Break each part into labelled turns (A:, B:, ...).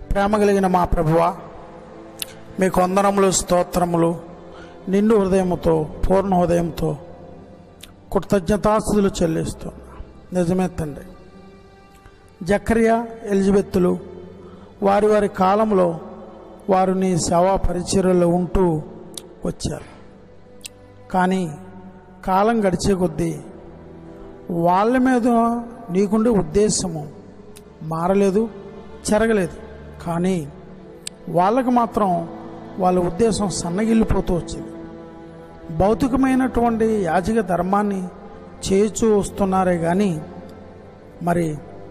A: ప్రేమ కలిగిన మా ప్రభువ మీ కొందరములు స్తోత్రములు నిండు హృదయముతో పూర్ణ హృదయంతో కృతజ్ఞతాస్తులు చెల్లిస్తున్నా నిజమే తండ్రి జకర్య ఎలిజబెత్తులు వారి వారి కాలంలో వారు నీ సేవా పరిచర్యలో ఉంటూ వచ్చారు కానీ కాలం గడిచే కొద్దీ వాళ్ళ మీద నీకుండే ఉద్దేశము మారలేదు చెరగలేదు కానీ వాళ్ళకు మాత్రం వాళ్ళ ఉద్దేశం సన్నగిల్లిపోతూ వచ్చింది భౌతికమైనటువంటి యాజక ధర్మాన్ని చేయుచూ వస్తున్నారే కానీ మరి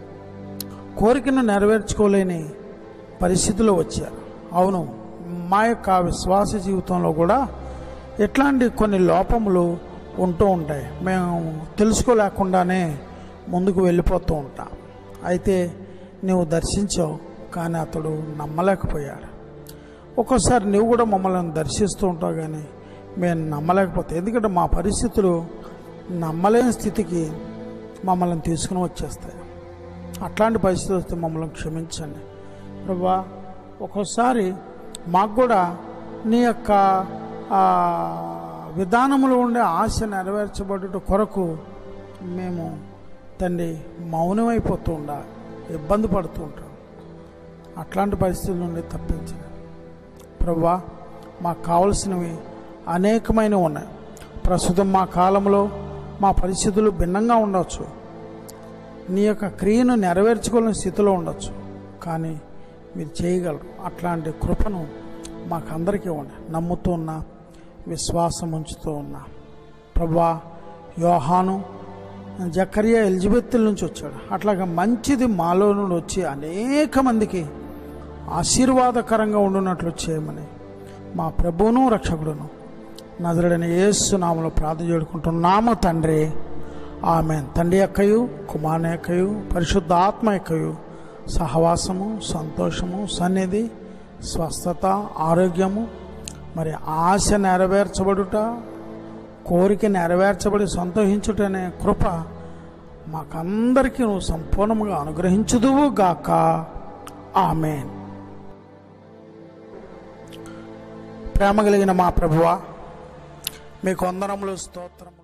A: కోరికను నెరవేర్చుకోలేని పరిస్థితిలో వచ్చారు అవును మా యొక్క విశ్వాస జీవితంలో కూడా ఇట్లాంటి కొన్ని లోపములు ఉంటూ ఉంటాయి మేము తెలుసుకోలేకుండానే ముందుకు వెళ్ళిపోతూ ఉంటాం అయితే నువ్వు దర్శించావు కానీ అతడు నమ్మలేకపోయాడు ఒక్కోసారి నువ్వు కూడా మమ్మల్ని దర్శిస్తూ ఉంటావు కానీ మేము నమ్మలేకపోతే ఎందుకంటే మా పరిస్థితులు నమ్మలేని స్థితికి మమ్మల్ని తీసుకుని వచ్చేస్తాయి అట్లాంటి పరిస్థితి వస్తే మమ్మల్ని క్షమించండి ప్రభా ఒక్కోసారి మాకు కూడా నీ యొక్క ఆ, విధానములో ఉండే ఆశ నెరవేర్చబడుట కొరకు మేము తండ్రి మౌనమైపోతూ ఉండ ఇబ్బంది పడుతూ ఉంటాం అట్లాంటి పరిస్థితుల నుండి తప్పించండి ప్రభా మాకు కావలసినవి అనేకమైనవి ఉన్నాయి ప్రస్తుతం మా కాలంలో మా పరిస్థితులు భిన్నంగా ఉండవచ్చు నీ యొక్క క్రియను నెరవేర్చుకోలేని స్థితిలో ఉండొచ్చు కానీ మీరు చేయగలరు అట్లాంటి కృపను మాకందరికీ ఇవ్వండి నమ్ముతూ ఉన్నా విశ్వాసం ఉంచుతూ ఉన్నా ప్రభా యోహాను జకరియా ఎలిజబెత్తుల నుంచి వచ్చాడు అట్లాగా మంచిది మాలో నుండి వచ్చి అనేక మందికి ఆశీర్వాదకరంగా ఉండునట్లు చేయమని మా ప్రభువును రక్షకుడును నజరుడైన యేసు నామలో ప్రార్థన చేసుకుంటున్నాము తండ్రి ఆమె తండ్రి యొక్కయు కుమారుని యొక్కయు పరిశుద్ధ ఆత్మ యొక్కయు సహవాసము సంతోషము సన్నిధి స్వస్థత ఆరోగ్యము మరి ఆశ నెరవేర్చబడుట కోరిక నెరవేర్చబడి సంతోషించుట అనే కృప మాకందరికీ నువ్వు సంపూర్ణంగా అనుగ్రహించుదువు గాక ఆమెన్ ప్రేమ కలిగిన మా ప్రభువ మీకు వందనములు స్తోత్రం